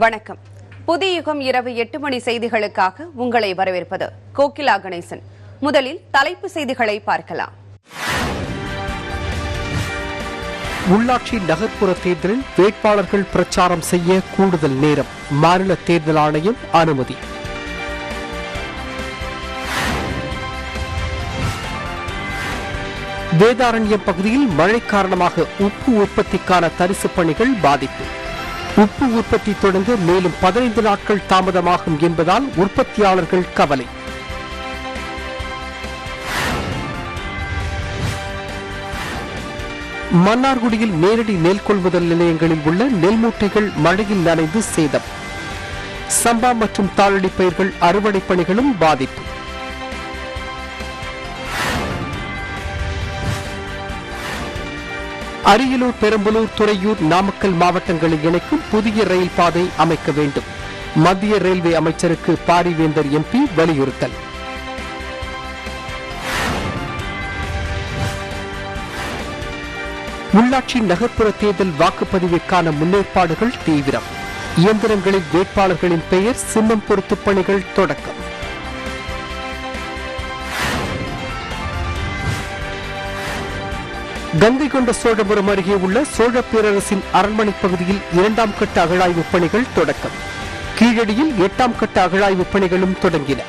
வணக்கம் புதிய யுகம் இரவு எட்டு மணி செய்திகளுக்காக உங்களை வரவேற்பது கோகிலா கணேசன் முதலில் தலைப்பு செய்திகளை பார்க்கலாம் உள்ளாட்சி நகர்ப்புற தேர்தலில் வேட்பாளர்கள் பிரச்சாரம் செய்ய கூடுதல் நேரம் மாநில தேர்தல் ஆணையம் அனுமதி வேதாரண்யம் பகுதியில் மழை காரணமாக உப்பு உற்பத்திக்கான தரிசு பணிகள் பாதிப்பு உப்பு உற்பத்தி தொடங்க மேலும் பதினைந்து நாட்கள் தாமதமாகும் என்பதால் உற்பத்தியாளர்கள் கவலை மன்னார்குடியில் நேரடி நெல் கொள்முதல் நிலையங்களில் உள்ள நெல் மூட்டைகள் மழையில் நனைந்து சேதம் சம்பா மற்றும் தாளடி பயிர்கள் அறுவடை பணிகளும் பாதிப்பு அரியலூர் பெரம்பலூர் துறையூர் நாமக்கல் மாவட்டங்களை இணைக்கும் புதிய ரயில் பாதை அமைக்க வேண்டும் மத்திய ரயில்வே அமைச்சருக்கு பாரிவேந்தர் எம்பி வலியுறுத்தல் உள்ளாட்சி நகர்ப்புற தேர்தல் வாக்குப்பதிவிற்கான முன்னேற்பாடுகள் தீவிரம் இயந்திரங்களில் வேட்பாளர்களின் பெயர் சின்னம் பொருத்து பணிகள் தொடக்கம் கங்கை கொண்ட சோழபுரம் அருகே உள்ள சோழ பேரரசின் அரண்மனை பகுதியில் இரண்டாம் கட்ட அகழாய்வு பணிகள் தொடக்கம் கீழடியில் எட்டாம் கட்ட அகழாய்வு பணிகளும் தொடங்கின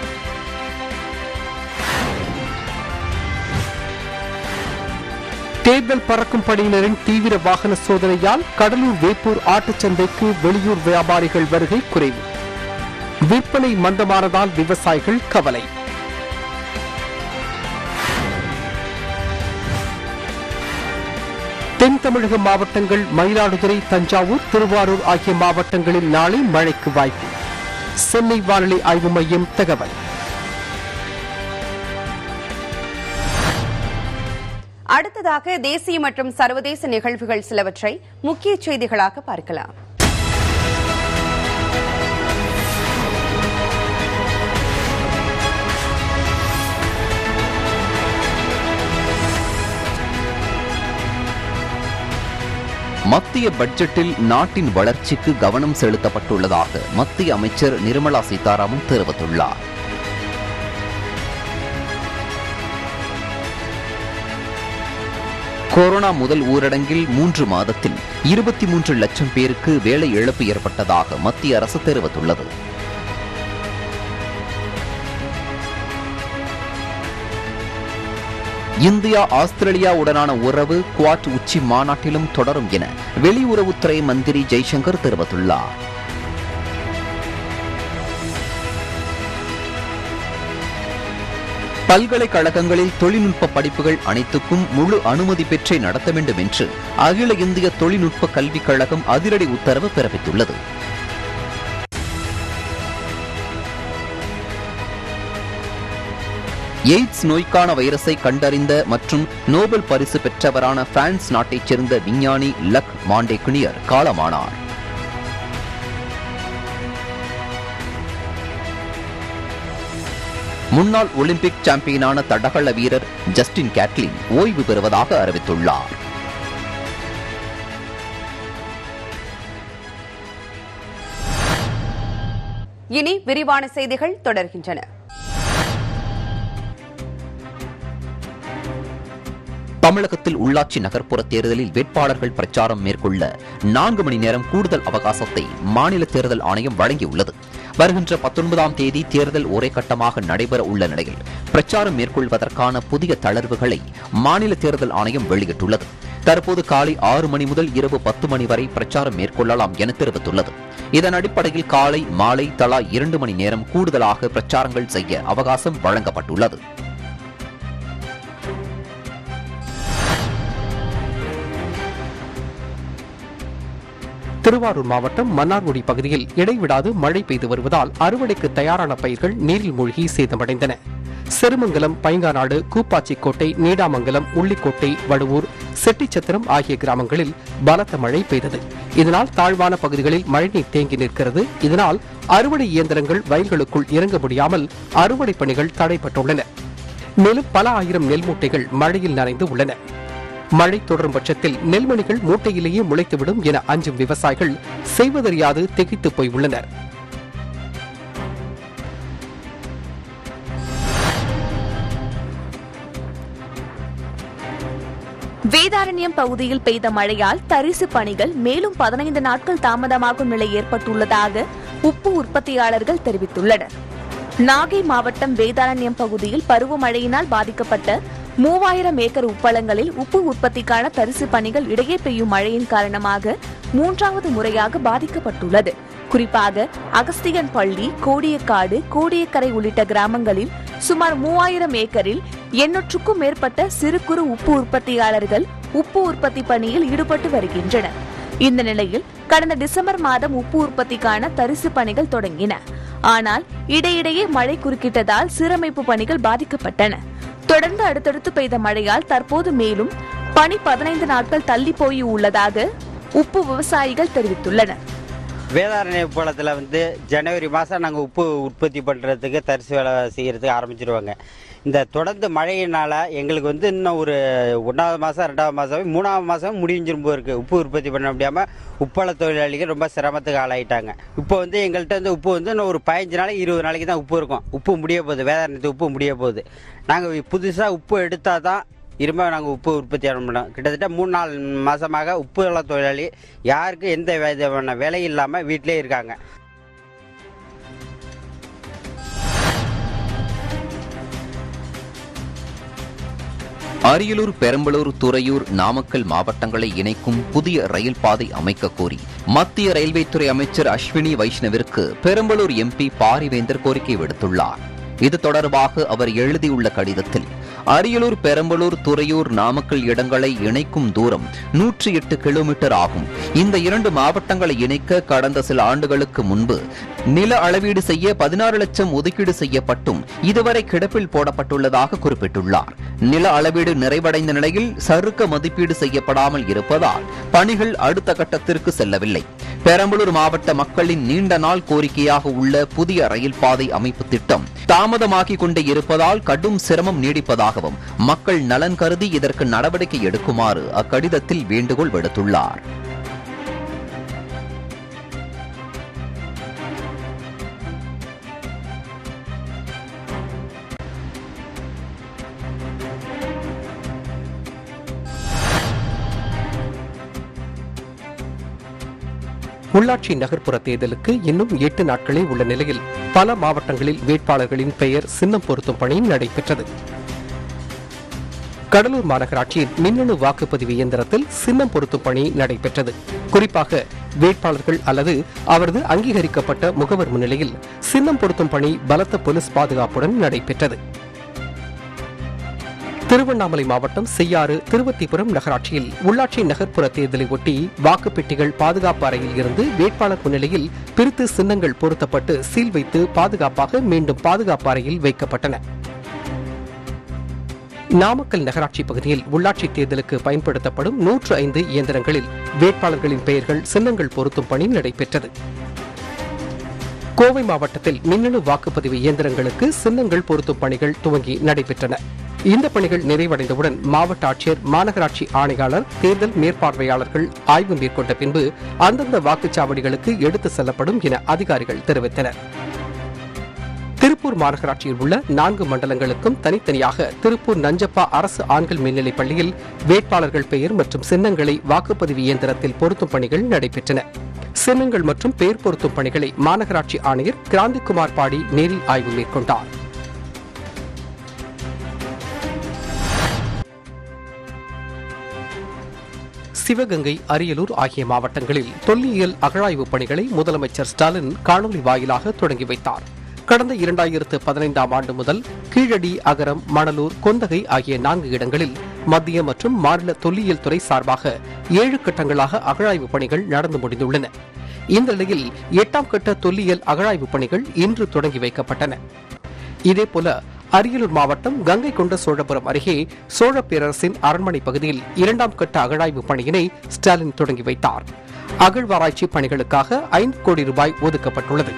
தேர்தல் பறக்கும் படையினரின் தீவிர வாகன சோதனையால் கடலூர் வேப்பூர் ஆட்டுச்சந்தைக்கு வெளியூர் வியாபாரிகள் வருகை குறைவு விற்பனை மந்தமானதால் விவசாயிகள் கவலை தென் தமிழக மாவட்டங்கள் மயிலாடுதுறை தஞ்சாவூர் திருவாரூர் ஆகிய மாவட்டங்களில் நாளை மழைக்கு வாய்ப்பு சென்னை வானிலை ஆய்வு மையம் தகவல் அடுத்ததாக தேசிய மற்றும் சர்வதேச நிகழ்வுகள் சிலவற்றை முக்கிய செய்திகளாக பார்க்கலாம் மத்திய பட்ஜெட்டில் நாட்டின் வளர்ச்சிக்கு கவனம் செலுத்தப்பட்டுள்ளதாக மத்திய அமைச்சர் நிர்மலா சீதாராமன் தெரிவித்துள்ளார் கொரோனா முதல் ஊரடங்கில் மூன்று மாதத்தில் இருபத்தி மூன்று லட்சம் பேருக்கு வேலை இழப்பு ஏற்பட்டதாக மத்திய அரசு தெரிவித்துள்ளது இந்தியா ஆஸ்திரேலியாவுடனான உறவு குவாட் உச்சி மாநாட்டிலும் தொடரும் என வெளியுறவுத்துறை மந்திரி ஜெய்சங்கர் தெரிவித்துள்ளார் பல்கலைக்கழகங்களில் தொழில்நுட்ப படிப்புகள் அனைத்துக்கும் முழு அனுமதி பெற்றே நடத்த வேண்டும் என்று அகில இந்திய தொழில்நுட்ப கல்விக் கழகம் அதிரடி உத்தரவு பிறப்பித்துள்ளது எய்ட்ஸ் நோய்க்கான வைரஸை கண்டறிந்த மற்றும் நோபல் பரிசு பெற்றவரான பிரான்ஸ் நாட்டைச் சேர்ந்த விஞ்ஞானி லக் மாண்டேகுனியர் காலமானார் முன்னாள் ஒலிம்பிக் சாம்பியனான தடகள வீரர் ஜஸ்டின் கேட்லின் ஓய்வு பெறுவதாக அறிவித்துள்ளார் இனி விரிவான செய்திகள் தொடர்கின்றன தமிழகத்தில் உள்ளாட்சி நகர்ப்புற தேர்தலில் வேட்பாளர்கள் பிரச்சாரம் மேற்கொள்ள நான்கு மணி நேரம் கூடுதல் அவகாசத்தை மாநில தேர்தல் ஆணையம் வழங்கியுள்ளது வருகின்ற பத்தொன்பதாம் தேதி தேர்தல் ஒரே கட்டமாக நடைபெற உள்ள நிலையில் பிரச்சாரம் மேற்கொள்வதற்கான புதிய தளர்வுகளை மாநில தேர்தல் ஆணையம் வெளியிட்டுள்ளது தற்போது காலை ஆறு மணி முதல் இரவு பத்து மணி வரை பிரச்சாரம் மேற்கொள்ளலாம் என தெரிவித்துள்ளது இதன் அடிப்படையில் காலை மாலை தலா இரண்டு மணி நேரம் கூடுதலாக பிரச்சாரங்கள் செய்ய அவகாசம் வழங்கப்பட்டுள்ளது திருவாரூர் மாவட்டம் மன்னார்குடி பகுதியில் இடைவிடாது மழை பெய்து வருவதால் அறுவடைக்கு தயாரான பயிர்கள் நீரில் மூழ்கி சேதமடைந்தன செருமங்கலம் பைங்காநாடு கூப்பாச்சிக்கோட்டை நீடாமங்கலம் உள்ளிக்கோட்டை வடுவூர் செட்டிச்சத்திரம் ஆகிய கிராமங்களில் பலத்த மழை பெய்தது இதனால் தாழ்வான பகுதிகளில் மழைநீர் தேங்கி நிற்கிறது இதனால் அறுவடை இயந்திரங்கள் வயல்களுக்குள் இறங்க முடியாமல் அறுவடை பணிகள் தடைப்பட்டுள்ளன மேலும் பல ஆயிரம் நெல் மூட்டைகள் மழையில் நனைந்து உள்ளன மழை தொடரும் பட்சத்தில் நெல்மணிகள் மூட்டையிலேயே முளைத்துவிடும் என அஞ்சும் விவசாயிகள் செய்வதறியாது திகைத்துப் போய் உள்ளனர் வேதாரண்யம் பகுதியில் பெய்த மழையால் தரிசு பணிகள் மேலும் பதினைந்து நாட்கள் தாமதமாகும் நிலை ஏற்பட்டுள்ளதாக உப்பு உற்பத்தியாளர்கள் தெரிவித்துள்ளனர் நாகை மாவட்டம் வேதாரண்யம் பகுதியில் பருவமழையினால் பாதிக்கப்பட்ட மூவாயிரம் ஏக்கர் உப்பளங்களில் உப்பு உற்பத்திக்கான தரிசு பணிகள் இடையே பெய்யும் மழையின் காரணமாக மூன்றாவது முறையாக பாதிக்கப்பட்டுள்ளது குறிப்பாக அகஸ்தியன் பள்ளி கோடியக்காடு கோடியக்கரை உள்ளிட்ட கிராமங்களில் சுமார் மூவாயிரம் ஏக்கரில் எண்ணூற்றுக்கும் மேற்பட்ட சிறு குறு உப்பு உற்பத்தியாளர்கள் உப்பு உற்பத்தி பணியில் ஈடுபட்டு வருகின்றனர் இந்த நிலையில் கடந்த டிசம்பர் மாதம் உப்பு உற்பத்திக்கான தரிசு பணிகள் தொடங்கின ஆனால் இடையிடையே மழை குறுக்கிட்டதால் சீரமைப்பு பணிகள் பாதிக்கப்பட்டன தொடர்ந்து அடுத்தடுத்து பெய்த மழையால் தற்போது மேலும் பணி பதினைந்து நாட்கள் தள்ளி போய் உள்ளதாக உப்பு விவசாயிகள் தெரிவித்துள்ளனர் வேதாரண்ய உப்பளத்தில் வந்து ஜனவரி மாதம் நாங்கள் உப்பு உற்பத்தி பண்ணுறதுக்கு தரிசு வேலை செய்கிறதுக்கு ஆரம்பிச்சிருவாங்க இந்த தொடர்ந்து மழையினால் எங்களுக்கு வந்து இன்னும் ஒரு ஒன்றாவது மாதம் ரெண்டாவது மாதம் மூணாவது மாதம் முடிஞ்சிரும் போல இருக்குது உப்பு உற்பத்தி பண்ண முடியாமல் உப்பள தொழிலாளிகள் ரொம்ப சிரமத்துக்கு ஆளாயிட்டாங்க இப்போ வந்து எங்கள்கிட்ட வந்து உப்பு வந்து இன்னும் ஒரு பதினஞ்சு நாளைக்கு இருபது நாளைக்கு தான் உப்பு இருக்கும் உப்பு முடிய போகுது வேதாரண்யத்து உப்பு முடிய போகுது நாங்கள் புதுசாக உப்பு எடுத்தால் தான் இரும்ப நாங்கள் உப்பு உற்பத்தி பண்ணோம் கிட்டத்தட்ட மூணு நாலு மாதமாக உப்பு வள தொழிலாளி யாருக்கும் எந்த விதமான வேலையும் இல்லாமல் வீட்டிலே இருக்காங்க அரியலூர் பெரம்பலூர் துறையூர் நாமக்கல் மாவட்டங்களை இணைக்கும் புதிய ரயில் பாதை அமைக்க கோரி மத்திய ரயில்வே துறை அமைச்சர் அஸ்வினி வைஷ்ணவிற்கு பெரம்பலூர் எம்பி பாரிவேந்தர் கோரிக்கை விடுத்துள்ளார் இது தொடர்பாக அவர் எழுதியுள்ள கடிதத்தில் அரியலூர் பெரம்பலூர் துறையூர் நாமக்கல் இடங்களை இணைக்கும் தூரம் நூற்றி எட்டு கிலோமீட்டர் ஆகும் இந்த இரண்டு மாவட்டங்களை இணைக்க கடந்த சில ஆண்டுகளுக்கு முன்பு நில அளவீடு செய்ய பதினாறு லட்சம் ஒதுக்கீடு செய்யப்பட்டும் இதுவரை கிடப்பில் போடப்பட்டுள்ளதாக குறிப்பிட்டுள்ளார் நில அளவீடு நிறைவடைந்த நிலையில் சறுக்க மதிப்பீடு செய்யப்படாமல் இருப்பதால் பணிகள் அடுத்த கட்டத்திற்கு செல்லவில்லை பெரம்பலூர் மாவட்ட மக்களின் நீண்ட நாள் கோரிக்கையாக உள்ள புதிய ரயில் பாதை அமைப்பு திட்டம் தாமதமாகிக் கொண்டே இருப்பதால் கடும் சிரமம் நீடிப்பதாகவும் மக்கள் நலன் கருதி இதற்கு நடவடிக்கை எடுக்குமாறு அக்கடிதத்தில் வேண்டுகோள் விடுத்துள்ளார் உள்ளாட்சி நகர்ப்புற தேர்தலுக்கு இன்னும் எட்டு நாட்களே உள்ள நிலையில் பல மாவட்டங்களில் வேட்பாளர்களின் பெயர் சின்னம் பொருத்தும் பணி நடைபெற்றது கடலூர் மாநகராட்சியில் மின்னணு வாக்குப்பதிவு இயந்திரத்தில் சின்னம் பொருத்தும் பணி நடைபெற்றது குறிப்பாக வேட்பாளர்கள் அல்லது அவரது அங்கீகரிக்கப்பட்ட முகவர் முன்னிலையில் சின்னம் பொருத்தும் பணி பலத்த போலீஸ் பாதுகாப்புடன் நடைபெற்றது திருவண்ணாமலை மாவட்டம் செய்யாறு திருவத்திபுரம் நகராட்சியில் உள்ளாட்சி நகர்ப்புற தேர்தலை ஒட்டி வாக்குப்பெட்டிகள் பாதுகாப்பு அறையில் இருந்து வேட்பாளர் முன்னிலையில் பிரித்து சின்னங்கள் பொருத்தப்பட்டு சீல் வைத்து பாதுகாப்பாக மீண்டும் பாதுகாப்பு அறையில் வைக்கப்பட்டன நாமக்கல் நகராட்சி பகுதியில் உள்ளாட்சி தேர்தலுக்கு பயன்படுத்தப்படும் நூற்று ஐந்து இயந்திரங்களில் வேட்பாளர்களின் பெயர்கள் சின்னங்கள் பொருத்தும் பணி நடைபெற்றது கோவை மாவட்டத்தில் மின்னணு வாக்குப்பதிவு இயந்திரங்களுக்கு சின்னங்கள் பொருத்தும் பணிகள் துவங்கி நடைபெற்றன இந்த பணிகள் நிறைவடைந்தவுடன் மாவட்ட ஆட்சியர் மாநகராட்சி ஆணையாளர் தேர்தல் மேற்பார்வையாளர்கள் ஆய்வு மேற்கொண்ட பின்பு அந்தந்த வாக்குச்சாவடிகளுக்கு எடுத்து செல்லப்படும் என அதிகாரிகள் தெரிவித்தனர் திருப்பூர் மாநகராட்சியில் உள்ள நான்கு மண்டலங்களுக்கும் தனித்தனியாக திருப்பூர் நஞ்சப்பா அரசு ஆண்கள் மேல்நிலைப் பள்ளியில் வேட்பாளர்கள் பெயர் மற்றும் சின்னங்களை வாக்குப்பதிவு இயந்திரத்தில் பொருத்தும் பணிகள் நடைபெற்றன சின்னங்கள் மற்றும் பெயர் பொருத்தும் பணிகளை மாநகராட்சி ஆணையர் கிராந்திகுமார் பாடி நேரில் ஆய்வு மேற்கொண்டார் சிவகங்கை அரியலூர் ஆகிய மாவட்டங்களில் தொல்லியல் அகழாய்வு பணிகளை முதலமைச்சர் ஸ்டாலின் காணொலி வாயிலாக தொடங்கி வைத்தார் கடந்த இரண்டாயிரத்து பதினைந்தாம் ஆண்டு முதல் கீழடி அகரம் மணலூர் கொந்தகை ஆகிய நான்கு இடங்களில் மத்திய மற்றும் மாநில தொல்லியல் துறை சார்பாக ஏழு கட்டங்களாக அகழாய்வு பணிகள் நடந்து முடிந்துள்ளன இந்த நிலையில் எட்டாம் கட்ட தொல்லியல் அகழாய்வு பணிகள் இன்று தொடங்கி வைக்கப்பட்டன இதேபோல அரியலூர் மாவட்டம் கங்கை கொண்ட சோழபுரம் அருகே சோழ பேரரசின் அரண்மனை பகுதியில் இரண்டாம் கட்ட அகழாய்வு பணியினை ஸ்டாலின் தொடங்கி வைத்தார் அகழ்வாராய்ச்சி பணிகளுக்காக ஐந்து கோடி ரூபாய் ஒதுக்கப்பட்டுள்ளது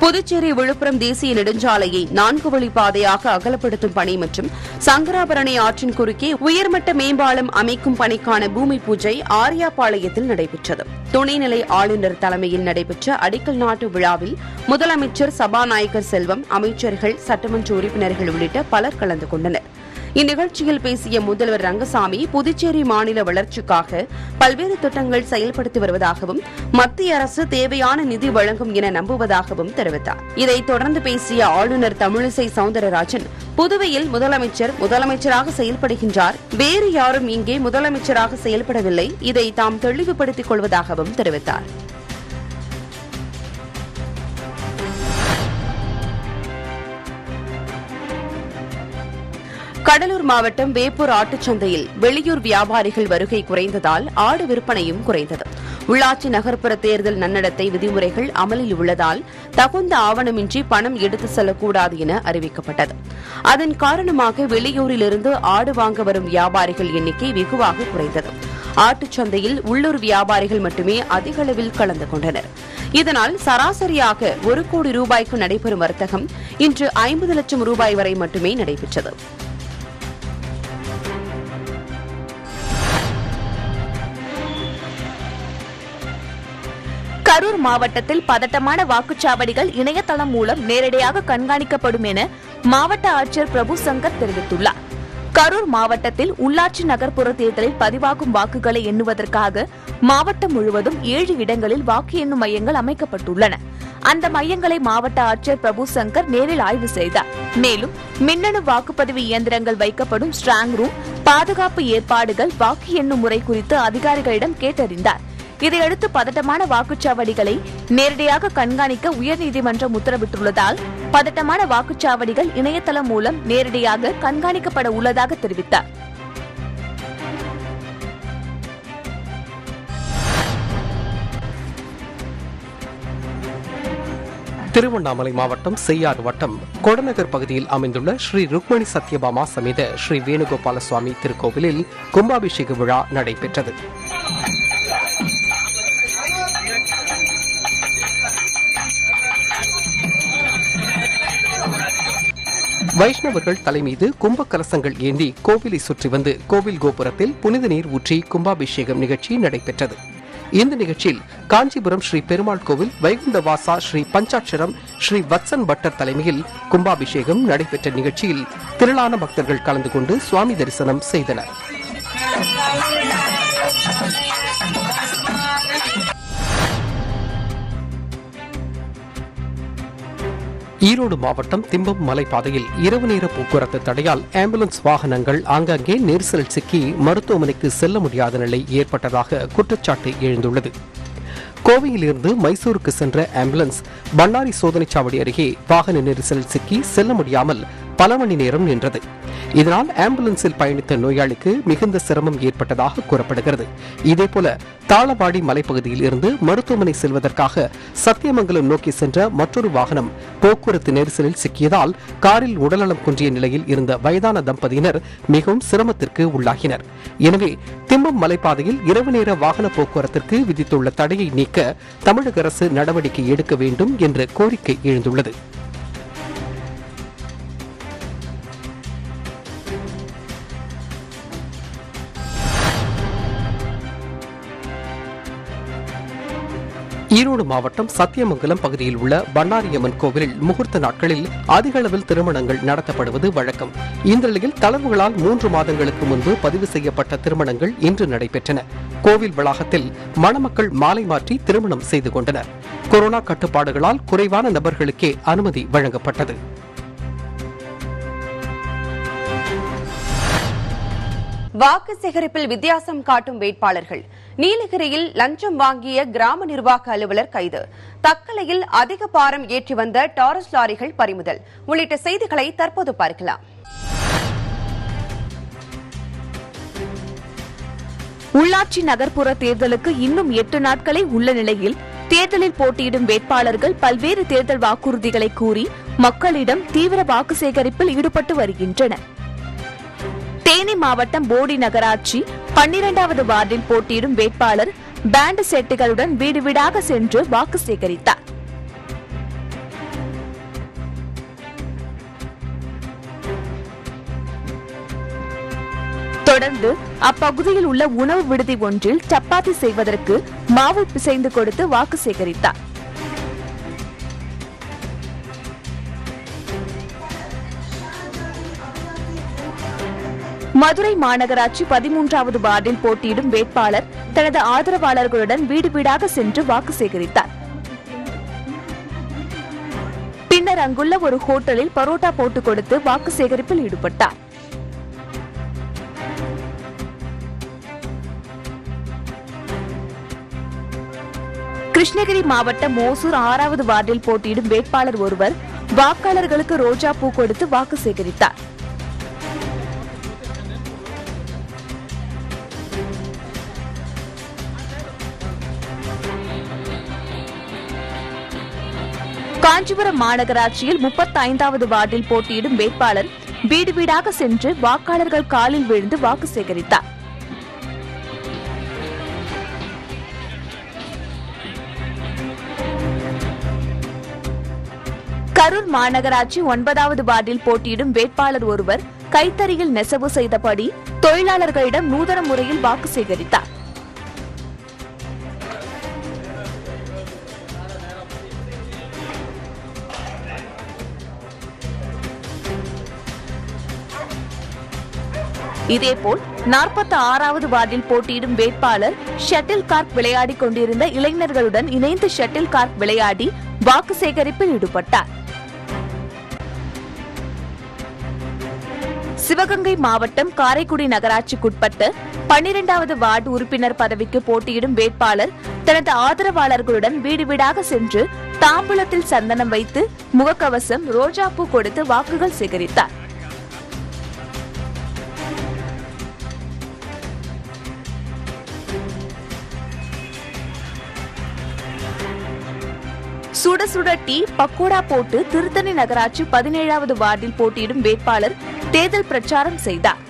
புதுச்சேரி விழுப்புரம் தேசிய நெடுஞ்சாலையை நான்கு வழி பாதையாக அகலப்படுத்தும் பணி மற்றும் சங்கராபரணி ஆற்றின் குறுக்கே உயர்மட்ட மேம்பாலம் அமைக்கும் பணிக்கான பூமி பூஜை ஆரியாபாளையத்தில் நடைபெற்றது துணைநிலை ஆளுநர் தலைமையில் நடைபெற்ற அடிக்கல் நாட்டு விழாவில் முதலமைச்சர் சபாநாயகர் செல்வம் அமைச்சர்கள் சட்டமன்ற உறுப்பினர்கள் உள்ளிட்ட பலர் கலந்து கொண்டனர் இந்நிகழ்ச்சியில் பேசிய முதல்வர் ரங்கசாமி புதுச்சேரி மாநில வளர்ச்சிக்காக பல்வேறு திட்டங்கள் செயல்படுத்தி வருவதாகவும் மத்திய அரசு தேவையான நிதி வழங்கும் என நம்புவதாகவும் தெரிவித்தார் இதைத் தொடர்ந்து பேசிய ஆளுநர் தமிழிசை சவுந்தரராஜன் புதுவையில் முதலமைச்சர் முதலமைச்சராக செயல்படுகின்றார் வேறு யாரும் இங்கே முதலமைச்சராக செயல்படவில்லை இதை தாம் தெளிவுபடுத்திக் கொள்வதாகவும் தெரிவித்தார் கடலூர் மாவட்டம் வேப்பூர் ஆட்டுச்சந்தையில் வெளியூர் வியாபாரிகள் வருகை குறைந்ததால் ஆடு விற்பனையும் குறைந்தது உள்ளாட்சி நகர்ப்புற தேர்தல் நன்னடத்தை விதிமுறைகள் அமலில் உள்ளதால் தகுந்த ஆவணமின்றி பணம் எடுத்து செல்லக்கூடாது என அறிவிக்கப்பட்டது அதன் காரணமாக வெளியூரிலிருந்து ஆடு வாங்க வரும் வியாபாரிகள் எண்ணிக்கை வெகுவாக குறைந்தது ஆட்டுச்சந்தையில் உள்ளூர் வியாபாரிகள் மட்டுமே அதிக அளவில் கலந்து கொண்டனர் இதனால் சராசரியாக ஒரு கோடி ரூபாய்க்கு நடைபெறும் வர்த்தகம் இன்று ஐம்பது லட்சம் ரூபாய் வரை மட்டுமே நடைபெற்றது கரூர் மாவட்டத்தில் பதட்டமான வாக்குச்சாவடிகள் இணையதளம் மூலம் நேரடியாக கண்காணிக்கப்படும் என மாவட்ட ஆட்சியர் பிரபு சங்கர் தெரிவித்துள்ளார் கரூர் மாவட்டத்தில் உள்ளாட்சி நகர்ப்புற தேர்தலில் பதிவாகும் வாக்குகளை எண்ணுவதற்காக மாவட்டம் முழுவதும் ஏழு இடங்களில் வாக்கு எண்ணும் மையங்கள் அமைக்கப்பட்டுள்ளன அந்த மையங்களை மாவட்ட ஆட்சியர் பிரபு சங்கர் நேரில் ஆய்வு செய்தார் மேலும் மின்னணு வாக்குப்பதிவு இயந்திரங்கள் வைக்கப்படும் ஸ்ட்ராங் ரூம் பாதுகாப்பு ஏற்பாடுகள் வாக்கு எண்ணும் முறை குறித்து அதிகாரிகளிடம் கேட்டறிந்தார் இதையடுத்து பதட்டமான வாக்குச்சாவடிகளை நேரடியாக கண்காணிக்க உயர்நீதிமன்றம் உத்தரவிட்டுள்ளதால் பதட்டமான வாக்குச்சாவடிகள் இணையதளம் மூலம் நேரடியாக கண்காணிக்கப்பட உள்ளதாக தெரிவித்தார் திருவண்ணாமலை மாவட்டம் செய்யாறு வட்டம் கொடநகர் பகுதியில் அமைந்துள்ள ஸ்ரீ ருக்மணி சத்யபாமா சமேத ஸ்ரீ வேணுகோபால சுவாமி திருக்கோவிலில் கும்பாபிஷேக விழா நடைபெற்றது வைஷ்ணவர்கள் தலைமீது கும்ப கலசங்கள் ஏந்தி கோவிலை சுற்றி வந்து கோவில் கோபுரத்தில் புனித நீர் ஊற்றி கும்பாபிஷேகம் நிகழ்ச்சி நடைபெற்றது இந்த நிகழ்ச்சியில் காஞ்சிபுரம் ஸ்ரீ பெருமாள் கோவில் வைகுண்டவாசா ஸ்ரீ பஞ்சாட்சரம் ஸ்ரீ வத்சன் பட்டர் தலைமையில் கும்பாபிஷேகம் நடைபெற்ற நிகழ்ச்சியில் திரளான பக்தர்கள் கலந்து கொண்டு சுவாமி தரிசனம் செய்தனர் ஈரோடு மாவட்டம் திம்பம் மலைப்பாதையில் இரவு நேர போக்குவரத்து தடையால் ஆம்புலன்ஸ் வாகனங்கள் ஆங்காங்கே நெரிசல் சிக்கி மருத்துவமனைக்கு செல்ல முடியாத நிலை ஏற்பட்டதாக குற்றச்சாட்டு எழுந்துள்ளது கோவையிலிருந்து மைசூருக்கு சென்ற ஆம்புலன்ஸ் பன்னாரி சோதனைச்சாவடி அருகே வாகன நெரிசல் சிக்கி செல்ல முடியாமல் பல மணி நேரம் நின்றது இதனால் ஆம்புலன்ஸில் பயணித்த நோயாளிக்கு மிகுந்த சிரமம் ஏற்பட்டதாக கூறப்படுகிறது இதேபோல தாளவாடி மலைப்பகுதியில் இருந்து மருத்துவமனை செல்வதற்காக சத்தியமங்கலம் நோக்கி சென்ற மற்றொரு வாகனம் போக்குவரத்து நெரிசலில் சிக்கியதால் காரில் உடல்நலம் குன்றிய நிலையில் இருந்த வயதான தம்பதியினர் மிகவும் சிரமத்திற்கு உள்ளாகினர் எனவே திம்பம் மலைப்பாதையில் இரவு நேர வாகன போக்குவரத்திற்கு விதித்துள்ள தடையை நீக்க தமிழக அரசு நடவடிக்கை எடுக்க வேண்டும் என்ற கோரிக்கை எழுந்துள்ளது ஈரோடு மாவட்டம் சத்தியமங்கலம் பகுதியில் உள்ள பண்ணாரியம்மன் கோவிலில் முகூர்த்த நாட்களில் அதிக அளவில் திருமணங்கள் நடத்தப்படுவது வழக்கம் இந்த நிலையில் தளர்வுகளால் மூன்று மாதங்களுக்கு முன்பு பதிவு செய்யப்பட்ட திருமணங்கள் இன்று நடைபெற்றன கோவில் வளாகத்தில் மணமக்கள் மாலை மாற்றி திருமணம் செய்து கொண்டனர் கொரோனா கட்டுப்பாடுகளால் குறைவான நபர்களுக்கே அனுமதி வழங்கப்பட்டது வாக்கு சேகரிப்பில் வித்தியாசம் காட்டும் வேட்பாளர்கள் நீலகிரியில் லஞ்சம் வாங்கிய கிராம நிர்வாக அலுவலர் கைது தக்கலையில் அதிக பாரம் ஏற்றி வந்த டாரஸ் லாரிகள் பறிமுதல் உள்ளிட்ட செய்திகளை தற்போது பார்க்கலாம் உள்ளாட்சி நகர்ப்புற தேர்தலுக்கு இன்னும் எட்டு நாட்களே உள்ள நிலையில் தேர்தலில் போட்டியிடும் வேட்பாளர்கள் பல்வேறு தேர்தல் வாக்குறுதிகளை கூறி மக்களிடம் தீவிர வாக்கு சேகரிப்பில் ஈடுபட்டு வருகின்றனர் தேனி மாவட்டம் போடி நகராட்சி பன்னிரண்டாவது வார்டில் போட்டியிடும் வேட்பாளர் பேண்ட் செட்டுகளுடன் வீடு வீடாக சென்று வாக்கு சேகரித்தார் தொடர்ந்து அப்பகுதியில் உள்ள உணவு விடுதி ஒன்றில் சப்பாத்தி செய்வதற்கு மாவு பிசைந்து கொடுத்து வாக்கு சேகரித்தார் மதுரை மாநகராட்சி பதிமூன்றாவது வார்டில் போட்டியிடும் வேட்பாளர் தனது ஆதரவாளர்களுடன் வீடு வீடாக சென்று வாக்கு சேகரித்தார் பின்னர் அங்குள்ள ஒரு ஹோட்டலில் பரோட்டா போட்டுக் கொடுத்து வாக்கு சேகரிப்பில் ஈடுபட்டார் கிருஷ்ணகிரி மாவட்டம் ஓசூர் ஆறாவது வார்டில் போட்டியிடும் வேட்பாளர் ஒருவர் வாக்காளர்களுக்கு ரோஜா பூ கொடுத்து வாக்கு சேகரித்தார் காஞ்சிபுரம் மாநகராட்சியில் முப்பத்தி ஐந்தாவது வார்டில் போட்டியிடும் வேட்பாளர் வீடு வீடாக சென்று வாக்காளர்கள் காலில் விழுந்து வாக்கு சேகரித்தார் கரூர் மாநகராட்சி ஒன்பதாவது வார்டில் போட்டியிடும் வேட்பாளர் ஒருவர் கைத்தறியில் நெசவு செய்தபடி தொழிலாளர்களிடம் நூதன முறையில் வாக்கு சேகரித்தார் இதேபோல் நாற்பத்தி ஆறாவது வார்டில் போட்டியிடும் வேட்பாளர் ஷட்டில் கார்க் விளையாடிக் கொண்டிருந்த இளைஞர்களுடன் இணைந்து ஷட்டில் கார்க் விளையாடி வாக்கு சேகரிப்பில் ஈடுபட்டார் சிவகங்கை மாவட்டம் காரைக்குடி நகராட்சிக்குட்பட்ட பன்னிரண்டாவது வார்டு உறுப்பினர் பதவிக்கு போட்டியிடும் வேட்பாளர் தனது ஆதரவாளர்களுடன் வீடு வீடாக சென்று தாம்பூலத்தில் சந்தனம் வைத்து முகக்கவசம் ரோஜாப்பூ கொடுத்து வாக்குகள் சேகரித்தார் சுட சுட டீ பக்கோடா போட்டு திருத்தணி நகராட்சி பதினேழாவது வார்டில் போட்டியிடும் வேட்பாளர் தேர்தல் பிரச்சாரம் செய்தார்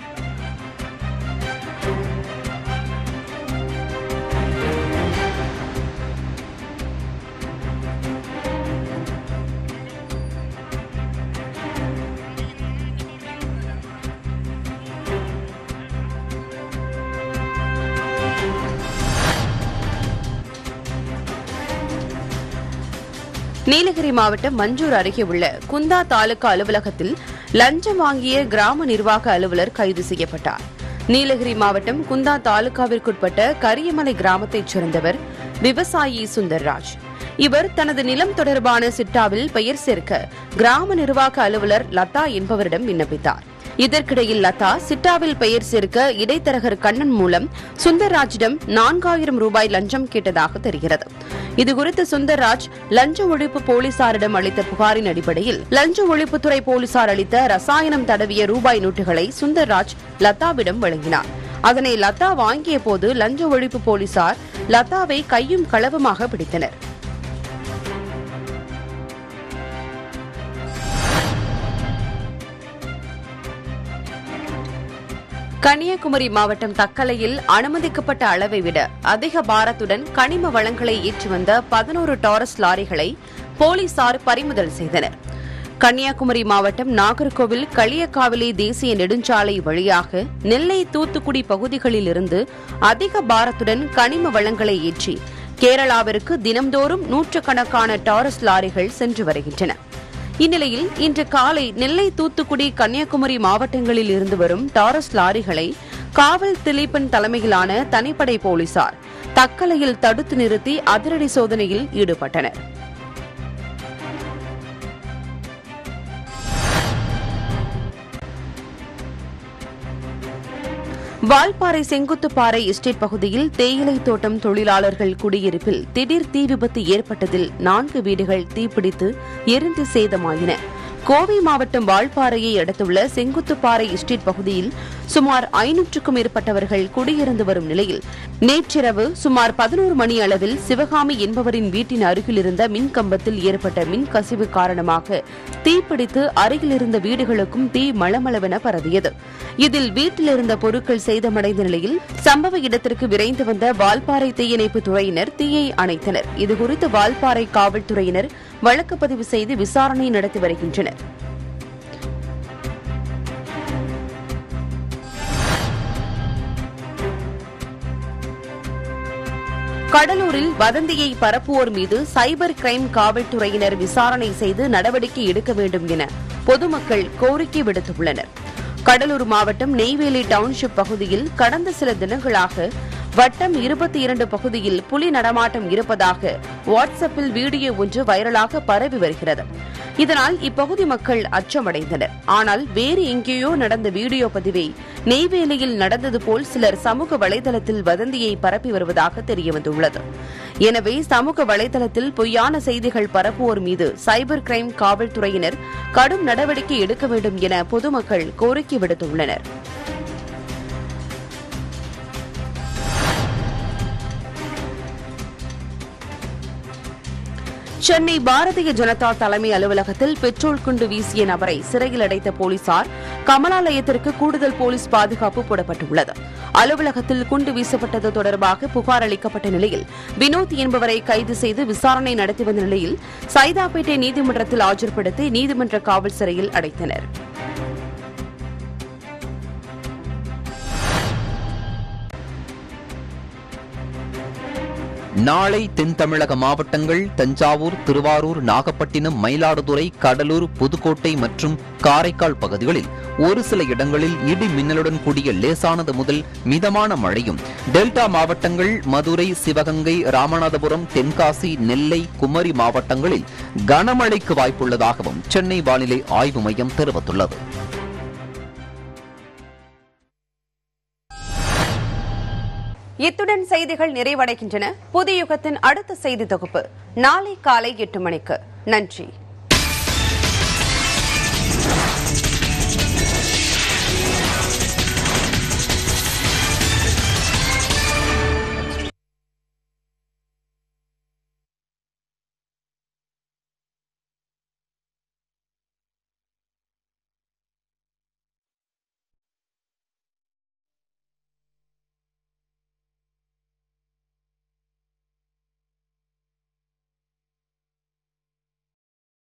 நீலகிரி மாவட்டம் மஞ்சூர் அருகே உள்ள குந்தா தாலுகா அலுவலகத்தில் லஞ்சம் வாங்கிய கிராம நிர்வாக அலுவலர் கைது செய்யப்பட்டார் நீலகிரி மாவட்டம் குந்தா தாலுகாவிற்குட்பட்ட கரியமலை கிராமத்தைச் சேர்ந்தவர் விவசாயி சுந்தர்ராஜ் இவர் தனது நிலம் தொடர்பான சிட்டாவில் பெயர் சேர்க்க கிராம நிர்வாக அலுவலர் லதா என்பவரிடம் விண்ணப்பித்தார் இதற்கிடையில் லதா சிட்டாவில் பெயர் சேர்க்க இடைத்தரகர் கண்ணன் மூலம் சுந்தர்ராஜிடம் நான்காயிரம் ரூபாய் லஞ்சம் கேட்டதாக தெரிகிறது இதுகுறித்து சுந்தர்ராஜ் லஞ்ச ஒழிப்பு போலீசாரிடம் அளித்த புகாரின் அடிப்படையில் லஞ்ச ஒழிப்புத்துறை போலீசார் அளித்த ரசாயனம் தடவிய ரூபாய் நோட்டுகளை சுந்தர்ராஜ் லதாவிடம் வழங்கினார் அதனை லதா வாங்கிய போது லஞ்ச ஒழிப்பு போலீசார் லதாவை கையும் களவுமாக பிடித்தனர் கன்னியாகுமரி மாவட்டம் தக்கலையில் அனுமதிக்கப்பட்ட அளவை விட அதிக பாரத்துடன் கனிம வளங்களை ஏற்றி வந்த பதினோரு டாரஸ் லாரிகளை போலீசார் பறிமுதல் செய்தனர் கன்னியாகுமரி மாவட்டம் நாகர்கோவில் களியக்காவிலி தேசிய நெடுஞ்சாலை வழியாக நெல்லை தூத்துக்குடி பகுதிகளில் இருந்து அதிக பாரத்துடன் கனிம வளங்களை ஏற்றி கேரளாவிற்கு தினம்தோறும் நூற்றுக்கணக்கான டாரஸ் லாரிகள் சென்று வருகின்றன இந்நிலையில் இன்று காலை நெல்லை தூத்துக்குடி கன்னியாகுமரி மாவட்டங்களில் இருந்து வரும் டாரஸ் லாரிகளை காவல் திலீபன் தலைமையிலான தனிப்படை போலீசார் தக்கலையில் தடுத்து நிறுத்தி அதிரடி சோதனையில் ஈடுபட்டனர் வால்பாறை செங்குத்துப்பாறை எஸ்டேட் பகுதியில் தேயிலை தோட்டம் தொழிலாளர்கள் குடியிருப்பில் திடீர் தீ விபத்து ஏற்பட்டதில் நான்கு வீடுகள் தீப்பிடித்து எரிந்து சேதமாயின கோவை மாவட்டம் வால்பாறையை அடுத்துள்ள செங்குத்துப்பாறை எஸ்டேட் பகுதியில் சுமார் ஐநூற்றுக்கும் மேற்பட்டவர்கள் குடியிருந்து வரும் நிலையில் நேற்றிரவு சுமார் பதினோரு மணி அளவில் சிவகாமி என்பவரின் வீட்டின் அருகில் இருந்த மின் கம்பத்தில் ஏற்பட்ட மின் கசிவு காரணமாக தீப்பிடித்து அருகில் இருந்த வீடுகளுக்கும் தீ மளமளவென பரவியது இதில் வீட்டில் இருந்த பொருட்கள் சேதமடைந்த நிலையில் சம்பவ இடத்திற்கு விரைந்து வந்த வால்பாறை தீயணைப்பு துறையினர் தீயை அணைத்தனர் இதுகுறித்து வால்பாறை காவல்துறையினர் வழக்கு பதிவு செய்து விசாரணை நடத்தி வருகின்றனர் கடலூரில் வதந்தியை பரப்புவோர் மீது சைபர் கிரைம் காவல்துறையினர் விசாரணை செய்து நடவடிக்கை எடுக்க வேண்டும் என பொதுமக்கள் கோரிக்கை விடுத்துள்ளனர் கடலூர் மாவட்டம் நெய்வேலி டவுன்ஷிப் பகுதியில் கடந்த சில தினங்களாக வட்டம் இருபத்தி இரண்டு பகுதியில் புலி நடமாட்டம் இருப்பதாக வாட்ஸ்அப்பில் வீடியோ ஒன்று வைரலாக பரவி வருகிறது இதனால் இப்பகுதி மக்கள் அச்சமடைந்தனர் ஆனால் வேறு எங்கேயோ நடந்த வீடியோ பதிவை நெய்வேலியில் நடந்தது போல் சிலர் சமூக வலைதளத்தில் வதந்தியை பரப்பி வருவதாக தெரியவந்துள்ளது எனவே சமூக வலைதளத்தில் பொய்யான செய்திகள் பரப்புவோர் மீது சைபர் கிரைம் காவல்துறையினர் கடும் நடவடிக்கை எடுக்க வேண்டும் என பொதுமக்கள் கோரிக்கை விடுத்துள்ளனர் சென்னை பாரதிய ஜனதா தலைமை அலுவலகத்தில் பெட்ரோல் குண்டு வீசிய நபரை சிறையில் அடைத்த போலீசார் கமலாலயத்திற்கு கூடுதல் போலீஸ் பாதுகாப்பு போடப்பட்டுள்ளது அலுவலகத்தில் குண்டு வீசப்பட்டது தொடர்பாக புகார் அளிக்கப்பட்ட நிலையில் வினோத் என்பவரை கைது செய்து விசாரணை நடத்தி வந்த நிலையில் சைதாப்பேட்டை நீதிமன்றத்தில் ஆஜர்படுத்தி நீதிமன்ற காவல் சிறையில் அடைத்தனர் நாளை தென் தமிழக மாவட்டங்கள் தஞ்சாவூர் திருவாரூர் நாகப்பட்டினம் மயிலாடுதுறை கடலூர் புதுக்கோட்டை மற்றும் காரைக்கால் பகுதிகளில் ஒரு சில இடங்களில் இடி மின்னலுடன் கூடிய லேசானது முதல் மிதமான மழையும் டெல்டா மாவட்டங்கள் மதுரை சிவகங்கை ராமநாதபுரம் தென்காசி நெல்லை குமரி மாவட்டங்களில் கனமழைக்கு வாய்ப்புள்ளதாகவும் சென்னை வானிலை ஆய்வு மையம் தெரிவித்துள்ளது இத்துடன் செய்திகள் நிறைவடைகின்றன புதிய யுகத்தின் அடுத்த செய்தி தொகுப்பு நாளை காலை எட்டு மணிக்கு நன்றி